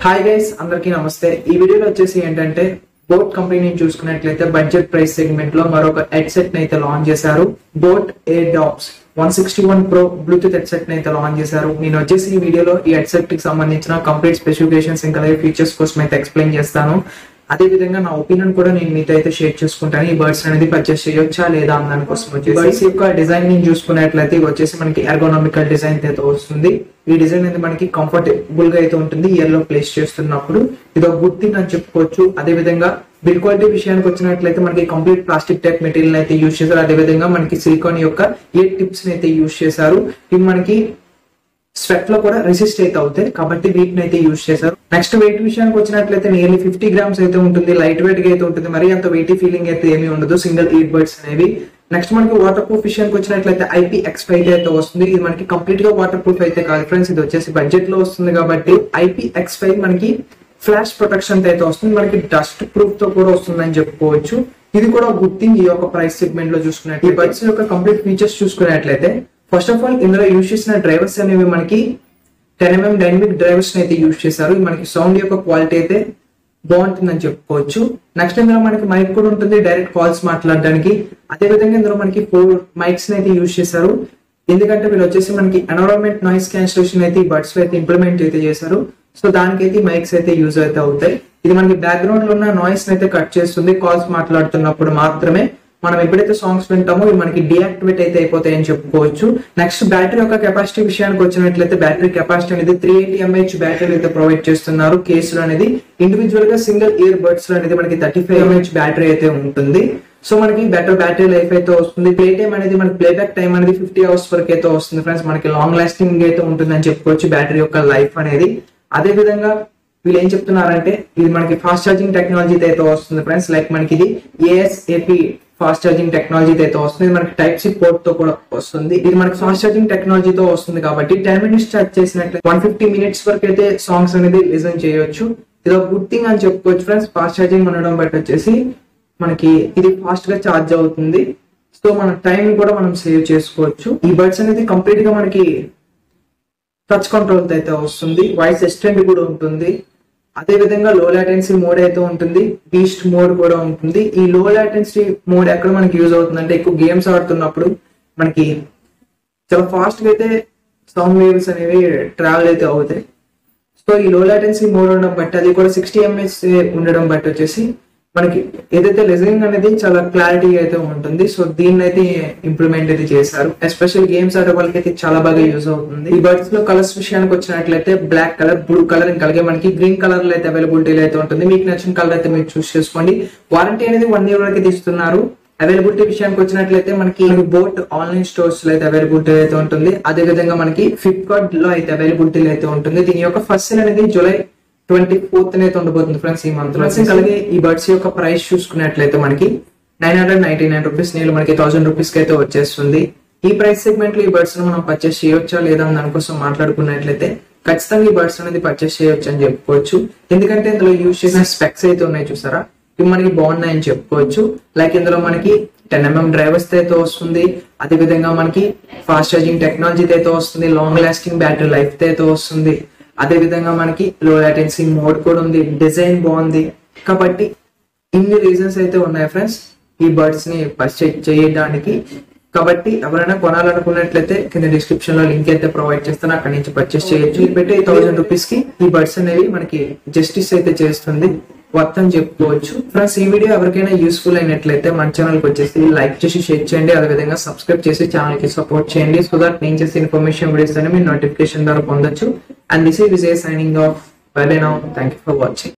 hi guys అందరికీ నమస్తే ఈ వీడియోలో వచ్చేసి ఏంటంటే బోట్ కంపెనీని చూసుకున్నట్లయితే బడ్జెట్ ప్రైస్ సెగ్మెంట్ లో మరొక హెడ్సెట్ ని అయితే లాంచ్ చేశారు boAt Airdopes one sixty one pro Bluetooth headset ని అయితే లాంచ్ చేశారు నేను వచ్చేసి ఈ వీడియోలో ఈ హెడ్సెట్ కి సంబంధించిన కంప్లీట్ స్పెసిఫికేషన్స్ ఇంకా అలాగే ఫీచర్స్ కోసం అయితే ఎక్స్ప్లెయిన్ చేస్తాను అదే విధంగా నా ఒపీనియన్ కూడా నేను మీతో అయితే షేర్ చేసుకుంటాను ఈ బర్డ్స్ అనేది పర్చేస్ చేయొచ్చా లేదా అన్న దానికోసం వచ్చేసి బర్డ్స్ యొక్క డిజైన్ ని చూసుకున్నట్లయితే ఇది వచ్చేసి మనకి ఎర్గోనామికల్ డిజైన్ అయితే వస్తుంది ఈ డిజైన్ అనేది మనకి కంఫర్టబుల్ గా అయితే ఉంటుంది ఇయర్ లో ప్లేస్ చేస్తున్నప్పుడు ఇది ఒక గుడ్ థింగ్ అని చెప్పుకోవచ్చు అదే విధంగా బిల్ క్వాలిటీ విషయానికి వచ్చినట్లయితే మనకి కంప్లీట్ ప్లాస్టిక్ టైప్ మెటీరియల్ అయితే యూజ్ చేశారు అదే విధంగా మనకి సిలికాన్ యొక్క ఇయర్ టిప్స్ అయితే యూజ్ చేశారు ఇవి మనకి స్వెట్ లో కూడా రెసిస్ట్ అయితే అవుతాయి కాబట్టి వీటిని అయితే యూజ్ చేశారు నెక్స్ట్ వెయిట్ విషయానికి వచ్చినట్లయితే నియర్లీ ఫిఫ్టీ గ్రామ్స్ అయితే ఉంటుంది లైట్ వెయిట్ గా అయితే ఉంటుంది మరి అంత వెయిట్ ఫీలింగ్ అయితే ఏమీ ఉండదు సింగిల్ ఈట్ బర్డ్స్ అనేవి నెక్స్ట్ మనకి వాటర్ ప్రూఫ్ విషయానికి వచ్చినట్లయితే ఐపీ ఎక్స్ ఫైవ్ అయితే వస్తుంది ఇది మనకి కంప్లీట్ గా వాటర్ ప్రూఫ్ అయితే కాదు ఫ్రెండ్స్ ఇది వచ్చేసి బడ్జెట్ లో వస్తుంది కాబట్టి ఐపీ ఎక్స్ ఫైవ్ మనకి ఫ్లాష్ ప్రొటెక్షన్ అయితే వస్తుంది మనకి డస్ట్ ప్రూఫ్ తో కూడా వస్తుందని చెప్పుకోవచ్చు ఇది కూడా గుడ్ థింగ్ ఈ యొక్క ప్రైస్ సెగ్మెంట్ లో చూసుకున్నట్టు ఈ బడ్స్ యొక్క కంప్లీట్ ఫీచర్స్ చూసుకున్నట్లయితే ఫస్ట్ ఆఫ్ ఆల్ ఇందులో యూజ్ చేసిన డ్రైవర్స్ అనేవి మనకి టెన్ ఎంఎం డైనమిక్ డ్రైవర్స్ అయితే యూజ్ చేశారు ఇది మనకి సౌండ్ యొక్క క్వాలిటీ అయితే బాగుంటుందని చెప్పుకోవచ్చు నెక్స్ట్ ఇందులో మనకి మైక్ కూడా ఉంటుంది డైరెక్ట్ కాల్స్ మాట్లాడడానికి అదే విధంగా ఇందులో మనకి ఫోర్ మైక్స్ అయితే యూజ్ చేశారు ఎందుకంటే వీళ్ళు వచ్చేసి మనకి ఎన్వరాన్మెంట్ నాయిస్ క్యాన్సిలేషన్ అయితే ఈ బడ్స్ లో అయితే ఇంప్లిమెంట్ అయితే చేశారు సో దానికైతే మైక్స్ అయితే యూజ్ అయితే అవుతాయి ఇది మనకి బ్యాక్గ్రౌండ్ లో ఉన్న నాయిస్ అయితే కట్ చేస్తుంది కాల్స్ మాట్లాడుతున్నప్పుడు మాత్రమే మనం ఎప్పుడైతే సాంగ్స్ వింటామో ఇవి మనకి డియాక్టివేట్ అయితే అయిపోతాయని చెప్పుకోవచ్చు నెక్స్ట్ బ్యాటరీ యొక్క కెపాసిటీ విషయానికి వచ్చినట్లయితే బ్యాటరీ కెపాసిటీ అనేది త్రీ ఎయిటీ ఎంహెచ్ బ్యాటరీ అయితే ప్రొవైడ్ చేస్తున్నారు కేసులు అనేది ఇండివిజువల్ గా సింగిల్ ఇయర్ బడ్స్ లో అనేది మనకి థర్టీ ఫైవ్ ఎంహెచ్ బ్యాటరీ అయితే ఉంటుంది సో మనకి బెటర్ బ్యాటరీ లైఫ్ అయితే వస్తుంది ప్లే టైం అనేది మనకి ప్లేబ్యాక్ టైం అనేది ఫిఫ్టీ అవర్స్ వరకు అయితే వస్తుంది ఫ్రెండ్స్ మనకి లాంగ్ లాస్టింగ్ అయితే ఉంటుందని చెప్పుకోవచ్చు బ్యాటరీ యొక్క లైఫ్ అనేది అదే విధంగా వీళ్ళు ఏం చెప్తున్నారంటే ఇది మనకి ఫాస్ట్ ఛార్జింగ్ టెక్నాలజీ అయితే వస్తుంది ఫ్రెండ్స్ లైక్ మనకి ఇది ఏఎస్ఏపి ఫాస్ట్ ఛార్జింగ్ టెక్నాలజీ అయితే వస్తుంది ఇది మనకి టైప్ సి పోర్ట్ తో కూడా వస్తుంది ఇది మనకి ఫాస్ట్ ఛార్జింగ్ టెక్నాలజీతో వస్తుంది కాబట్టి టెన్ మినిట్స్ ఛార్జ్ చేసినట్లయితే వన్ ఫిఫ్టీ మినిట్స్ వరకు అయితే సాంగ్స్ అనేది లిజన్ చేయొచ్చు ఇది ఒక గుడ్ థింగ్ అని చెప్పుకోవచ్చు ఫ్రెండ్స్ ఫాస్ట్ ఛార్జింగ్ ఉండడం బట్టి వచ్చేసి మనకి ఇది ఫాస్ట్ గా ఛార్జ్ అవుతుంది సో మన టైం కూడా మనం సేవ్ చేసుకోవచ్చు ఈ బడ్స్ అనేది కంప్లీట్ గా మనకి టచ్ కంట్రోల్ అయితే వస్తుంది వాయిస్ అసిస్టెంట్ కూడా ఉంటుంది అదే విధంగా లో లాటెన్సీ మోడ్ అయితే ఉంటుంది బీస్ట్ మోడ్ కూడా ఉంటుంది ఈ లో లాటెన్సీ మోడ్ ఎక్కడ మనకి యూజ్ అవుతుంది అంటే ఎక్కువ గేమ్స్ ఆడుతున్నప్పుడు మనకి చాలా ఫాస్ట్ గా అయితే సౌండ్ వేవ్స్ అనేవి ట్రావెల్ అయితే అవుతాయి సో ఈ లో లాటెన్సీ మోడ్ ఉండడం బట్టి అది కూడా సిక్స్టీ ఎంఎస్ ఉండడం బట్టి వచ్చేసి మనకి ఏదైతే లిజనింగ్ అనేది చాలా క్లారిటీ అయితే ఉంటుంది సో దీన్ని అయితే ఇంప్లిమెంట్ అయితే చేశారు ఎస్పెషల్ గేమ్స్ ఆడే వాళ్ళకి అయితే చాలా బాగా యూజ్ అవుతుంది ఈ బర్డ్స్ లో కలర్స్ విషయానికి వచ్చినట్లయితే బ్లాక్ కలర్ బ్లూ కలర్ ఇంకా అలాగే మనకి గ్రీన్ కలర్ లో అయితే అవైలబిలిటీ అయితే ఉంటుంది మీకు నచ్చిన కలర్ అయితే మీరు చూస్ చేసుకోండి వారంటీ అనేది వన్ ఇయర్ వరకు అయితే ఇస్తున్నారు అవైలబిలిటీ విషయానికి వచ్చినట్లయితే మనకి బోట్ ఆన్లైన్ స్టోర్స్ లో అయితే అవైలబిలిటీ అయితే ఉంటుంది అదే విధంగా మనకి ఫ్లిప్కార్ట్ లో అయితే అవైలబిలిటీ అయితే ఉంటుంది దీని యొక్క ఫస్ట్ సేల్ అనేది జూలై ట్వంటీ ఫోర్త్ అయితే ఉండబోతుంది ఫ్రెండ్స్ ఈ మంత్ లో అలాగే ఈ బర్డ్స్ యొక్క ప్రైస్ చూసుకున్నట్లయితే మనకి nine hundred ninety nine rupees నేను మనకి థౌసండ్ రూపీస్ కి అయితే వచ్చేస్తుంది ఈ ప్రైస్ సెగ్మెంట్ లో ఈ బర్డ్స్ ను మనం పర్చేస్ చేయొచ్చా లేదా అని దానికోసం మాట్లాడుకున్నట్లయితే ఖచ్చితంగా ఈ బర్డ్స్ అనేది పర్చేస్ చేయొచ్చు అని చెప్పుకోవచ్చు ఎందుకంటే ఇందులో యూజ్ చేసిన స్పెక్స్ అయితే ఉన్నాయి చూసారా ఇవి మనకి బాగున్నాయని చెప్పుకోవచ్చు లైక్ ఇందులో మనకి టెన్ ఎంఎం డ్రైవర్స్ అయితే వస్తుంది అదే విధంగా మనకి ఫాస్ట్ ఛార్జింగ్ టెక్నాలజీ అయితే వస్తుంది లాంగ్ లాస్టింగ్ బ్యాటరీ లైఫ్ అయితే వస్తుంది అదే విధంగా మనకి లో లాటెన్సీ మోడ్ కూడా ఉంది డిజైన్ బాగుంది కాబట్టి ఇన్ని రీజన్స్ అయితే ఉన్నాయి ఫ్రెండ్స్ ఈ బర్డ్స్ ని పర్చేజ్ చేయడానికి కాబట్టి ఎవరైనా కొనాలనుకున్నట్లయితే కింద డిస్క్రిప్షన్ లో లింక్ అయితే ప్రొవైడ్ చేస్తాను అక్కడ నుంచి పర్చేస్ చేయొచ్చు ఇది పెట్టి థౌసండ్ రూపీస్ కి ఈ బర్డ్స్ అనేవి మనకి జస్టిస్ అయితే చేస్తుంది వర్త్ అని చెప్పుకోవచ్చు ఫ్రెండ్స్ ఈ వీడియో ఎవరికైనా యూస్ఫుల్ అయినట్లయితే మన ఛానల్ కి వచ్చేసి లైక్ చేసి షేర్ చేయండి అదే విధంగా సబ్స్క్రైబ్ చేసి ఛానల్ కి సపోర్ట్ చేయండి సో దట్ నేను చేసే ఇన్ఫర్మేషన్ వీడియోస్ అని మీరు నోటిఫికేషన్ ద్వారా పొందొచ్చు అండ్ దిస్ ఈ Vijay signing off bye bye now thank you for watching